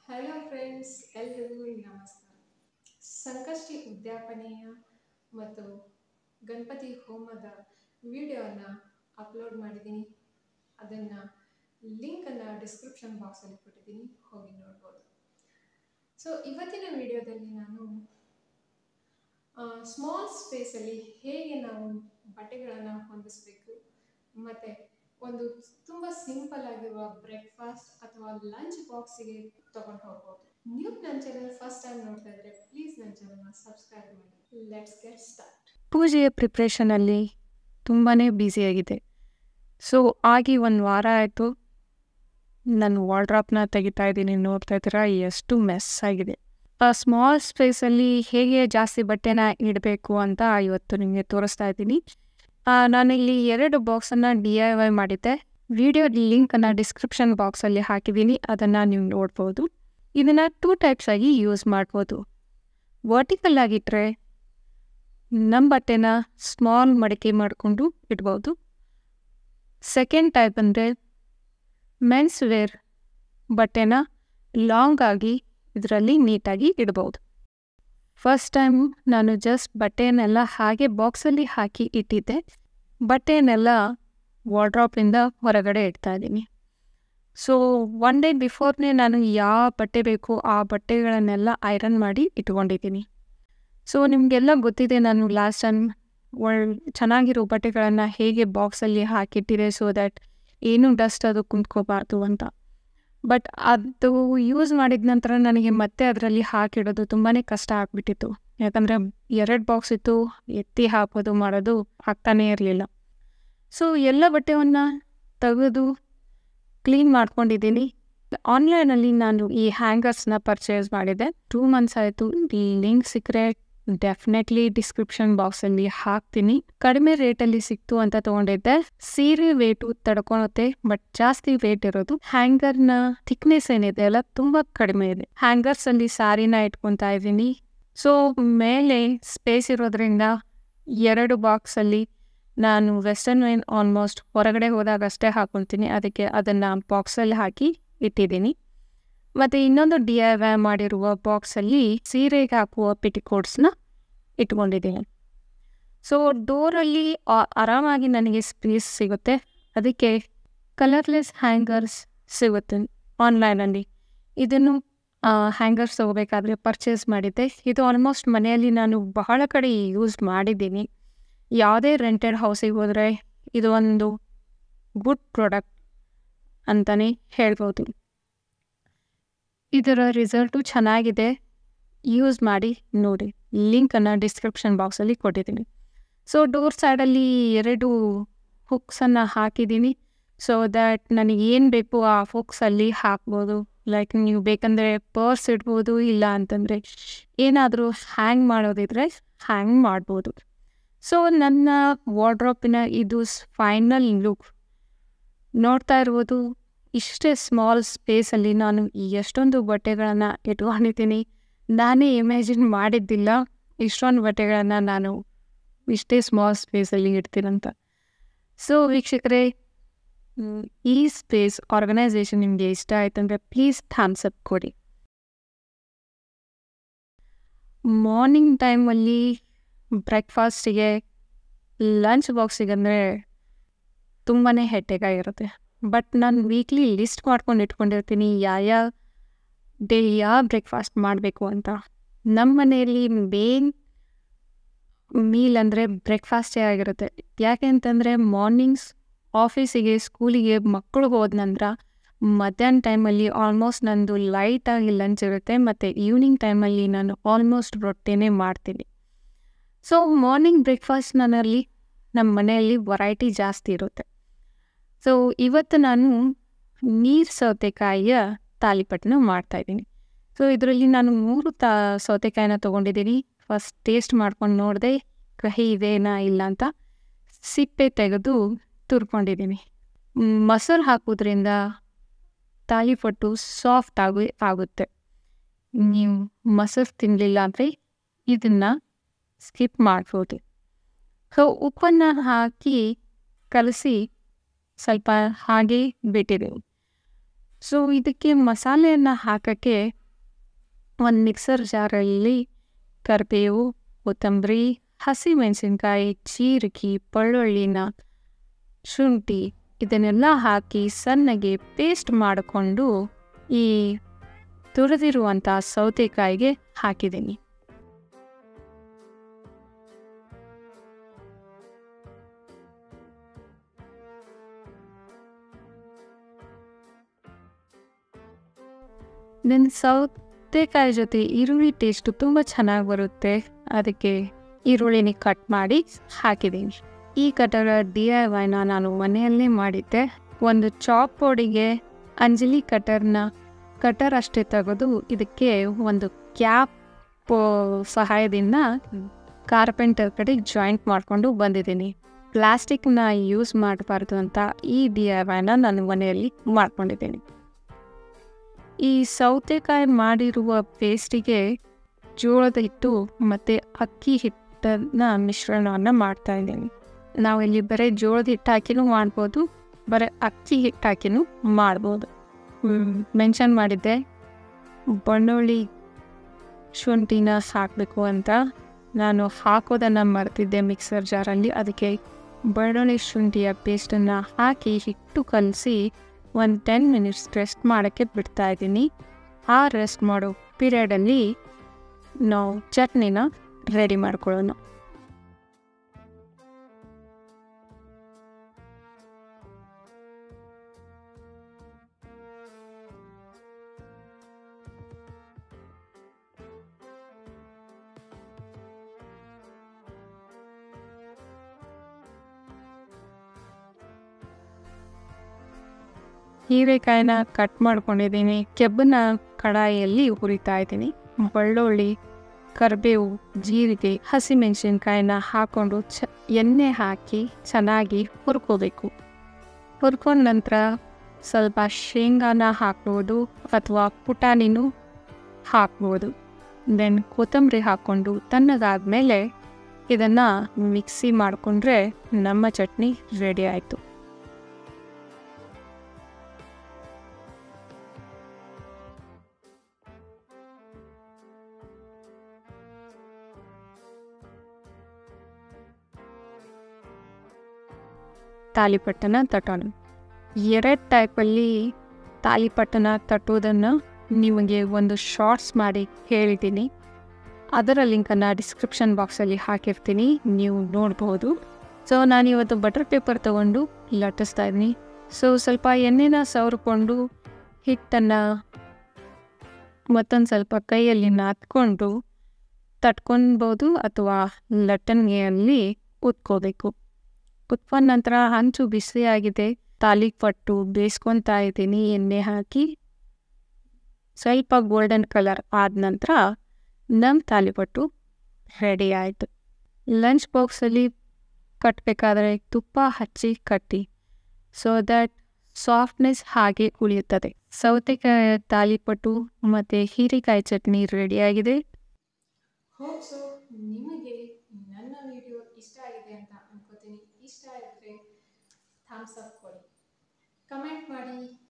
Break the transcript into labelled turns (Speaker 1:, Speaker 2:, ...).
Speaker 1: hello friends ಎಲ್ರಿಗೂ ನಮಸ್ಕಾರ ಸಂಕಷ್ಟಿ ಉದ್ಯಾಪನೆಯ ಮತ್ತು ಗಣಪತಿ ಹೋಮದ ವಿಡಿಯೋನ ಅಪ್ಲೋಡ್ ಮಾಡಿದ್ದೀನಿ ಅದನ್ನು ಲಿಂಕನ್ನು ಡಿಸ್ಕ್ರಿಪ್ಷನ್ ಬಾಕ್ಸಲ್ಲಿ ಕೊಟ್ಟಿದ್ದೀನಿ ಹೋಗಿ ನೋಡ್ಬೋದು ಸೊ ಇವತ್ತಿನ ವಿಡಿಯೋದಲ್ಲಿ ನಾನು ಸ್ಮಾಲ್ ಸ್ಪೇಸಲ್ಲಿ ಹೇಗೆ ನಾವು ಬಟ್ಟೆಗಳನ್ನು ಹೊಂದಿಸಬೇಕು ಮತ್ತು ಒಂದು ತುಂಬ ಸಿಂಪಲ್ ಆಗಿರುವ ಬ್ರೇಕ್ಫಾಸ್ಟ್ ಅಥವಾ ಲಂಚ್ ಬಾಕ್ಸಿಗೆ ತಗೊಂಡು ಹೋಗ್ಬೋದು ನೀವು ನನ್ನ ಚಾನಲ್ ಫಸ್ಟ್ ಟೈಮ್ ನೋಡ್ತಾ ಇದ್ರೆ ಪ್ಲೀಸ್ ನನ್ನ ಚಾನಲ್ನ ಸಬ್ಸ್ಕ್ರೈಬ್ ಮಾಡಿ ಲೆಟ್ಸ್ ಗೆಟ್ ಸ್ಟಾರ್ಟ್
Speaker 2: ಪೂಜೆಯ ಪ್ರಿಪ್ರೇಷನಲ್ಲಿ ತುಂಬಾ ಬ್ಯುಸಿಯಾಗಿದೆ ಸೊ ಆಗಿ ಒಂದು ವಾರ ಆಯಿತು ನಾನು ವಾರ್ಡ್ರಾಪ್ನ ತೆಗಿತಾ ಇದ್ದೀನಿ ನೋಡ್ತಾ ಇದ್ದೀರಾ ಎಷ್ಟು ಮೆಸ್ ಆಗಿದೆ ಆ ಸ್ಮಾಲ್ ಸ್ಪೇಸಲ್ಲಿ ಹೇಗೆ ಜಾಸ್ತಿ ಬಟ್ಟೆನ ಇಡಬೇಕು ಅಂತ ಇವತ್ತು ನಿಮಗೆ ತೋರಿಸ್ತಾ ಇದ್ದೀನಿ ಆ, ನಾನಿಲ್ಲಿ ಎರಡು ಬಾಕ್ಸನ್ನು ಡಿ ಐ ವೈ ಮಾಡಿದ್ದೆ ವಿಡಿಯೋ ಲಿಂಕನ್ನು ಡಿಸ್ಕ್ರಿಪ್ಷನ್ ಬಾಕ್ಸಲ್ಲಿ ಹಾಕಿದ್ದೀನಿ ಅದನ್ನು ನೀವು ನೋಡ್ಬೋದು ಇದನ್ನು ಟೂ ಟೈಪ್ಸ್ ಆಗಿ ಯೂಸ್ ಮಾಡ್ಬೋದು ವರ್ಟಿಕಲ್ ಆಗಿಟ್ಟರೆ ನಮ್ಮ ಬಟ್ಟೆನ ಸ್ಮಾಲ್ ಮಡಿಕೆ ಮಾಡಿಕೊಂಡು ಇಡ್ಬೋದು ಸೆಕೆಂಡ್ ಟೈಪ್ ಅಂದರೆ ಮೆನ್ಸ್ ವೇರ್ ಬಟ್ಟೆನ ಲಾಂಗ್ ಆಗಿ ಇದರಲ್ಲಿ ನೀಟಾಗಿ ಇಡ್ಬೋದು ಫಸ್ಟ್ ಟೈಮ್ ನಾನು ಜಸ್ಟ್ ಬಟ್ಟೆಯನ್ನೆಲ್ಲ ಹಾಗೆ ಬಾಕ್ಸಲ್ಲಿ ಹಾಕಿ ಇಟ್ಟಿದ್ದೆ ಬಟ್ಟೆಯನ್ನೆಲ್ಲ ವಾರ್ಡ್ರಾಪಿಂದ ಹೊರಗಡೆ ಇಡ್ತಾ ಇದ್ದೀನಿ ಸೊ ಒನ್ ಡೇ ಬಿಫೋರ್ನೇ ನಾನು ಯಾವ ಬಟ್ಟೆ ಬೇಕು ಆ ಬಟ್ಟೆಗಳನ್ನೆಲ್ಲ ಐರನ್ ಮಾಡಿ ಇಟ್ಕೊಂಡಿದ್ದೀನಿ ಸೊ ನಿಮಗೆಲ್ಲ ಗೊತ್ತಿದೆ ನಾನು ಲಾಸ್ಟ್ ಟೈಮ್ ಒಳ್ ಚೆನ್ನಾಗಿರೋ ಬಟ್ಟೆಗಳನ್ನು ಹೇಗೆ ಬಾಕ್ಸಲ್ಲಿ ಹಾಕಿಟ್ಟಿದೆ ಸೊ ದ್ಯಾಟ್ ಏನೂ ಡಸ್ಟ್ ಅದು ಕುಂತ್ಕೋಬಾರ್ದು ಅಂತ ಬಟ್ ಅದು ಯೂಸ್ ಮಾಡಿದ ನಂತರ ನನಗೆ ಮತ್ತೆ ಅದರಲ್ಲಿ ಹಾಕಿಡೋದು ತುಂಬಾ ಕಷ್ಟ ಆಗಿಬಿಟ್ಟಿತ್ತು ಯಾಕಂದರೆ ಎರಡು ಬಾಕ್ಸ್ ಇತ್ತು ಎತ್ತಿ ಹಾಕೋದು ಮಾಡೋದು ಆಗ್ತಾನೇ ಇರಲಿಲ್ಲ ಸೊ ಎಲ್ಲ ಬಟ್ಟೆಯನ್ನು ತೆಗೆದು ಕ್ಲೀನ್ ಮಾಡ್ಕೊಂಡಿದ್ದೀನಿ ಆನ್ಲೈನಲ್ಲಿ ನಾನು ಈ ಹ್ಯಾಂಗರ್ಸ್ನ ಪರ್ಚೇಸ್ ಮಾಡಿದ್ದೆ ಟೂ ಮಂತ್ಸ್ ಆಯಿತು ಲಿಂಕ್ ಸಿಕ್ಕರೆ ಡೆಫಿನೆಟ್ಲಿ ಡಿಸ್ಕ್ರಿಪ್ಷನ್ ಬಾಕ್ಸಲ್ಲಿ ಹಾಕ್ತೀನಿ ಕಡಿಮೆ ರೇಟಲ್ಲಿ ಸಿಕ್ತು ಅಂತ ತೊಗೊಂಡಿದ್ದೆ ಸೀರೆ ವೇಟು ತಡ್ಕೊಳುತ್ತೆ ಬಟ್ ಜಾಸ್ತಿ ವೇಟ್ ಇರೋದು ಹ್ಯಾಂಗರ್ನ ಥಿಕ್ನೆಸ್ ಏನಿದೆ ಅಲ್ಲ ತುಂಬ ಕಡಿಮೆ ಇದೆ ಹ್ಯಾಂಗರ್ಸಲ್ಲಿ ಸ್ಯಾರಿನ ಇಟ್ಕೊತಾ ಇದ್ದೀನಿ ಸೊ ಮೇಲೆ ಸ್ಪೇಸ್ ಇರೋದ್ರಿಂದ ಎರಡು ಬಾಕ್ಸಲ್ಲಿ ನಾನು ವೆಸ್ಟರ್ನ್ ವೈನ್ ಆಲ್ಮೋಸ್ಟ್ ಹೊರಗಡೆ ಹೋದಾಗ ಅಷ್ಟೇ ಹಾಕೊಳ್ತೀನಿ ಅದಕ್ಕೆ ಅದನ್ನು ಬಾಕ್ಸಲ್ಲಿ ಹಾಕಿ ಇಟ್ಟಿದ್ದೀನಿ ಮತ್ತು ಇನ್ನೊಂದು ಡಿ ಐ ವೈ ಮಾಡಿರುವ ಬಾಕ್ಸಲ್ಲಿ ಸೀರೆಗೆ ಹಾಕುವ ಪಿಟಿಕೋಟ್ಸ್ನ ಇಟ್ಕೊಂಡಿದ್ದೀನಿ ಸೊ ಡೋರಲ್ಲಿ ಆರಾಮಾಗಿ ನನಗೆ ಸ್ಪೇಸ್ ಸಿಗುತ್ತೆ ಅದಕ್ಕೆ ಕಲರ್ಲೆಸ್ ಹ್ಯಾಂಗರ್ಸ್ ಸಿಗುತ್ತೆ ಆನ್ಲೈನಲ್ಲಿ ಇದನ್ನು ಹ್ಯಾಂಗರ್ಸ್ ತೊಗೋಬೇಕಾದ್ರೆ ಪರ್ಚೇಸ್ ಮಾಡಿದ್ದೆ ಇದು ಆಲ್ಮೋಸ್ಟ್ ಮನೆಯಲ್ಲಿ ನಾನು ಬಹಳ ಕಡೆ ಯೂಸ್ ಮಾಡಿದ್ದೀನಿ ಯಾವುದೇ ರೆಂಟೆಡ್ ಹೌಸಿಗೆ ಹೋದರೆ ಇದು ಒಂದು ಗುಡ್ ಪ್ರಾಡಕ್ಟ್ ಅಂತಲೇ ಹೇಳ್ಬೋದು ಇದರ ರಿಸಲ್ಟು ಚೆನ್ನಾಗಿದೆ ಯೂಸ್ ಮಾಡಿ ನೋಡಿ ಲಿಂಕನ್ನು ಡಿಸ್ಕ್ರಿಪ್ಷನ್ ಬಾಕ್ಸಲ್ಲಿ ಕೊಟ್ಟಿದ್ದೀನಿ ಸೊ ಡೋರ್ ಸೈಡಲ್ಲಿ ಎರಡು ಹುಕ್ಸನ್ನು ಹಾಕಿದ್ದೀನಿ ಸೊ ದ್ಯಾಟ್ ನನಗೆ ಏನು ಬೇಕು ಆ ಹುಕ್ಸಲ್ಲಿ ಹಾಕ್ಬೋದು ಲೈಕ್ ನೀವು ಬೇಕಂದರೆ ಪರ್ಸ್ ಇಡ್ಬೋದು ಇಲ್ಲ ಅಂತಂದರೆ ಏನಾದರೂ ಹ್ಯಾಂಗ್ ಮಾಡೋದಿದ್ರೆ ಹ್ಯಾಂಗ್ ಮಾಡ್ಬೋದು ಸೊ ನನ್ನ ವಾರ್ಡ್ರೋಪಿನ ಇದು ಫೈನಲ್ ಲುಕ್ ನೋಡ್ತಾ ಇರ್ಬೋದು ಇಷ್ಟೇ ಸ್ಮಾಲ್ ಸ್ಪೇಸಲ್ಲಿ ನಾನು ಎಷ್ಟೊಂದು ಬಟ್ಟೆಗಳನ್ನು ಇಟ್ಕೊಂಡಿದ್ದೀನಿ ನಾನೇ ಇಮ್ಯಾಜಿನ್ ಮಾಡಿದ್ದಿಲ್ಲ ಇಷ್ಟೊಂದು ಬಟ್ಟೆಗಳನ್ನು ನಾನು ಇಷ್ಟೇ ಸ್ಮಾಲ್ ಸ್ಪೇಸಲ್ಲಿ ಇಡ್ತೀನಂತ ಸೊ ವೀಕ್ಷಕರೇ ಮ್, ಈ ಸ್ಪೇಸ್ ಆರ್ಗನೈಸೇಷನ್ ನಿಮಗೆ ಇಷ್ಟ ಆಯ್ತಂದರೆ ಪ್ಲೀಸ್ ಥ್ಯಾಮ್ಸ್ ಅಪ್ ಕೊಡಿ ಮಾರ್ನಿಂಗ್ ಟೈಮಲ್ಲಿ ಬ್ರೇಕ್ಫಾಸ್ಟಿಗೆ ಲಂಚ್ ಬಾಕ್ಸಿಗೆ ಅಂದರೆ ತುಂಬಾ ಹೆಟ್ಟೆಗಾಗಿರುತ್ತೆ ಬಟ್ ನಾನು ವೀಕ್ಲಿ ಲಿಸ್ಟ್ ಮಾಡ್ಕೊಂಡು ಇಟ್ಕೊಂಡಿರ್ತೀನಿ ಯಾವ ಡೇ ಯಾವ ಬ್ರೇಕ್ಫಾಸ್ಟ್ ಮಾಡಬೇಕು ಅಂತ ನಮ್ಮ ಮನೆಯಲ್ಲಿ ಮೇನ್ ಮೀಲ್ ಅಂದರೆ ಬ್ರೇಕ್ಫಾಸ್ಟೇ ಆಗಿರುತ್ತೆ ಯಾಕೆ ಅಂತಂದರೆ ಮಾರ್ನಿಂಗ್ಸ್ ಆಫೀಸಿಗೆ ಸ್ಕೂಲಿಗೆ ಮಕ್ಕಳು ಹೋದ ನಂತರ ಮಧ್ಯಾಹ್ನ ಟೈಮಲ್ಲಿ ಆಲ್ಮೋಸ್ಟ್ ನಂದು ಲೈಟಾಗಿ ಲಂಚ್ ಇರುತ್ತೆ ಮತ್ತು ಈವ್ನಿಂಗ್ ಟೈಮಲ್ಲಿ ನಾನು ಆಲ್ಮೋಸ್ಟ್ ರೊಟ್ಟಿನೇ ಮಾಡ್ತೀನಿ ಸೊ ಮಾರ್ನಿಂಗ್ ಬ್ರೇಕ್ಫಾಸ್ಟ್ ನನ್ನಲ್ಲಿ ನಮ್ಮ ಮನೆಯಲ್ಲಿ ವೆರೈಟಿ ಜಾಸ್ತಿ ಇರುತ್ತೆ ಸೊ ಇವತ್ತು ನಾನು ನೀರು ಸೌತೆಕಾಯಿಯ ತಾಲಿಪಟ್ಟನ ಮಾಡ್ತಾಯಿದ್ದೀನಿ ಸೊ ಇದರಲ್ಲಿ ನಾನು ಮೂರು ತಾ ಸೌತೆಕಾಯಿನ ತೊಗೊಂಡಿದ್ದೀನಿ ಫಸ್ಟ್ ಟೇಸ್ಟ್ ಮಾಡ್ಕೊಂಡು ನೋಡಿದೆ ಕಹಿ ಇದೇನಾ ಇಲ್ಲ ಅಂತ ಸಿಪ್ಪೆ ತೆಗೆದು ತುರ್ಕೊಂಡಿದ್ದೀನಿ ಮೊಸರು ಹಾಕೋದ್ರಿಂದ ತಾಲಿಪಟ್ಟು ಸಾಫ್ಟ್ ಆಗಿ ಆಗುತ್ತೆ ನೀವು ಮೊಸರು ತಿನ್ನಲಿಲ್ಲ ಅಂದರೆ ಇದನ್ನು ಸ್ಕಿಪ್ ಮಾಡ್ಬೋದು ಸೊ ಉಪ್ಪನ್ನು ಹಾಕಿ ಕಲಸಿ ಸ್ವಲ್ಪ ಹಾಗೆ ಬಿಟ್ಟಿದೆ ಸೊ ಇದಕ್ಕೆ ಮಸಾಲೆಯನ್ನು ಹಾಕೋಕ್ಕೆ ಒಂದು ಮಿಕ್ಸರ್ ಜಾರಲ್ಲಿ ಕರಿಬೇವು ಕೊತ್ತಂಬರಿ ಹಸಿಮೆಣಸಿನ್ಕಾಯಿ ಜೀರಿಗೆ ಬೆಳ್ಳುಳ್ಳಿನ ಶುಂಠಿ ಇದನ್ನೆಲ್ಲ ಹಾಕಿ ಸಣ್ಣಗೆ ಪೇಸ್ಟ್ ಮಾಡಿಕೊಂಡು ಈ ತುರಿದಿರುವಂಥ ಸೌತೆಕಾಯಿಗೆ ಹಾಕಿದ್ದೀನಿ ನನ್ನ ಸೌತೆಕಾಯಿ ಜೊತೆ ಈರುಳ್ಳಿ ಟೇಸ್ಟು ತುಂಬ ಚೆನ್ನಾಗಿ ಬರುತ್ತೆ ಅದಕ್ಕೆ ಈರುಳ್ಳಿನ ಕಟ್ ಮಾಡಿ ಹಾಕಿದ್ದೀನಿ ಈ ಕಟರ ಡಿ ಐ ವೈನ ನಾನು ಮನೆಯಲ್ಲೇ ಮಾಡಿದ್ದೆ ಒಂದು ಚಾಪ್ ಬೋರ್ಡಿಗೆ ಅಂಜಲಿ ಕಟರ್ನ ಕಟರ್ ಅಷ್ಟೇ ತೆಗೆದು ಇದಕ್ಕೆ ಒಂದು ಕ್ಯಾಪ್ ಸಹಾಯದಿಂದ ಕಾರ್ಪೆಂಟರ್ ಕಡೆ ಜಾಯಿಂಟ್ ಮಾಡಿಕೊಂಡು ಬಂದಿದ್ದೀನಿ ಪ್ಲಾಸ್ಟಿಕ್ನ ಯೂಸ್ ಮಾಡಬಾರ್ದು ಅಂತ ಈ ಡಿ ಐ ವೈನ ನಾನು ಮನೆಯಲ್ಲಿ ಮಾಡ್ಕೊಂಡಿದ್ದೀನಿ ಈ ಸೌತೆಕಾಯಿ ಮಾಡಿರುವ ಪೇಸ್ಟಿಗೆ ಜೋಳದ ಹಿಟ್ಟು ಮತ್ತು ಅಕ್ಕಿ ಹಿಟ್ಟನ್ನ ಮಿಶ್ರಣವನ್ನು ಮಾಡ್ತಾ ಇದ್ದೀನಿ ನಾವು ಇಲ್ಲಿ ಬರೀ ಜೋಳದ ಹಿಟ್ಟು ಹಾಕಿನೂ ಮಾಡ್ಬೋದು ಬರೀ ಅಕ್ಕಿ ಹಿಟ್ಟು ಹಾಕಿನೂ ಮಾಡ್ಬೋದು ಮೆನ್ಷನ್ ಮಾಡಿದ್ದೆ ಬೆಳ್ಳುಳ್ಳಿ ಶುಂಠಿನ ಹಾಕಬೇಕು ಅಂತ ನಾನು ಹಾಕೋದನ್ನು ಮರೆತಿದ್ದೆ ಮಿಕ್ಸರ್ ಜಾರಲ್ಲಿ ಅದಕ್ಕೆ ಬೆಳ್ಳುಳ್ಳಿ ಶುಂಠಿಯ ಪೇಸ್ಟನ್ನು ಹಾಕಿ ಹಿಟ್ಟು ಕಲಸಿ ಒಂದು ಟೆನ್ ಮಿನಿಟ್ಸ್ ರೆಸ್ಟ್ ಮಾಡೋಕ್ಕೆ ಬಿಡ್ತಾ ಇದ್ದೀನಿ ಆ ರೆಸ್ಟ್ ಮಾಡೋ ಪೀರಿಯಡಲ್ಲಿ ನಾವು ಚಟ್ನಿನ ರೆಡಿ ಮಾಡ್ಕೊಳ್ಳೋಣ ಹೀರೆಕಾಯಿನ ಕಟ್ ಮಾಡ್ಕೊಂಡಿದ್ದೀನಿ ಕೆಬ್ಬನ ಕಡಾಯಿಯಲ್ಲಿ ಹುರಿತಾ ಇದ್ದೀನಿ ಬೆಳ್ಳುಳ್ಳಿ ಕರಿಬೇವು ಜೀರಿಗೆ ಹಸಿಮೆಣಸಿನ್ಕಾಯಿನ ಹಾಕ್ಕೊಂಡು ಚ ಎಣ್ಣೆ ಹಾಕಿ ಚೆನ್ನಾಗಿ ಹುರ್ಕೋಬೇಕು ಹುರ್ಕೊಂಡ ನಂತರ ಸ್ವಲ್ಪ ಶೇಂಗಾನ ಹಾಕ್ಬೋದು ಅಥವಾ ಪುಟಾಣಿನೂ ಹಾಕ್ಬೋದು ದೆನ್ ಕೊತ್ತಂಬರಿ ಹಾಕ್ಕೊಂಡು ತಣ್ಣಗಾದ್ಮೇಲೆ ಇದನ್ನು ಮಿಕ್ಸಿ ಮಾಡಿಕೊಂಡ್ರೆ ನಮ್ಮ ಚಟ್ನಿ ರೆಡಿ ಆಯಿತು ತಾಲಿಪಟ್ಟನ ತಟ್ಟೋಣ ಎರಡು ಟೈಪಲ್ಲಿ ತಾಲಿಪಟ್ಟನ ತಟ್ಟೋದನ್ನು ನಿಮಗೆ ಒಂದು ಶಾರ್ಟ್ಸ್ ಮಾಡಿ ಹೇಳಿದ್ದೀನಿ ಅದರ ಲಿಂಕನ್ನು ಡಿಸ್ಕ್ರಿಪ್ಷನ್ ಬಾಕ್ಸಲ್ಲಿ ಹಾಕಿರ್ತೀನಿ ನೀವು ನೋಡ್ಬೋದು ಸೊ ನಾನು ಇವತ್ತು ಬಟರ್ ಪೇಪರ್ ತೊಗೊಂಡು ಲಟ್ಟಿಸ್ತಾ ಇದ್ದೀನಿ ಸೊ ಸ್ವಲ್ಪ ಎಣ್ಣೆನ ಸವರ್ಕೊಂಡು ಹಿಟ್ಟನ್ನು ಮತ್ತೊಂದು ಸ್ವಲ್ಪ ಕೈಯಲ್ಲಿ ನಾದ್ಕೊಂಡು ತಟ್ಕೊಳ್ಬೋದು ಅಥವಾ ಲಟ್ಟಣಿಗೆಯಲ್ಲಿ ಉತ್ಕೋಬೇಕು ಉತ್ಕೊಂಡ ನಂತರ ಹಂಚು ಬಿಸಿಯಾಗಿದೆ ತಾಲಿಪಟ್ಟು ಬೇಯಿಸ್ಕೊತಾ ಇದ್ದೀನಿ ಎಣ್ಣೆ ಹಾಕಿ ಸ್ವಲ್ಪ ಗೋಲ್ಡನ್ ಕಲರ್ ಆದ ನಂತರ ನಮ್ಮ ತಾಲಿಪಟ್ಟು ರೆಡಿ ಆಯಿತು ಲಂಚ್ ಬಾಕ್ಸಲ್ಲಿ ಕಟ್ಟಬೇಕಾದ್ರೆ ತುಪ್ಪ ಹಚ್ಚಿ ಕಟ್ಟಿ ಸೊ ದ್ಯಾಟ್ ಸಾಫ್ಟ್ನೆಸ್ ಹಾಗೆ ಉಳಿಯುತ್ತದೆ ಸೌತೆಕಾಯಿ ತಾಲಿಪಟ್ಟು ಮತ್ತು ಹೀರೆಕಾಯಿ ಚಟ್ನಿ ರೆಡಿಯಾಗಿದೆ
Speaker 1: ಹೋಪ್ ಸೊ ನಿಮಗೆ ನನ್ನ ವಿಡಿಯೋ ಇಷ್ಟ ಆಗಿದೆ ಅಂತ ಅನ್ಕೋತೀನಿ ಇಷ್ಟ ಆಗಿದ್ರೆ ಥಮ್ಸ್ ಅಪ್ ಕೊಡಿ ಕಮೆಂಟ್ ಮಾಡಿ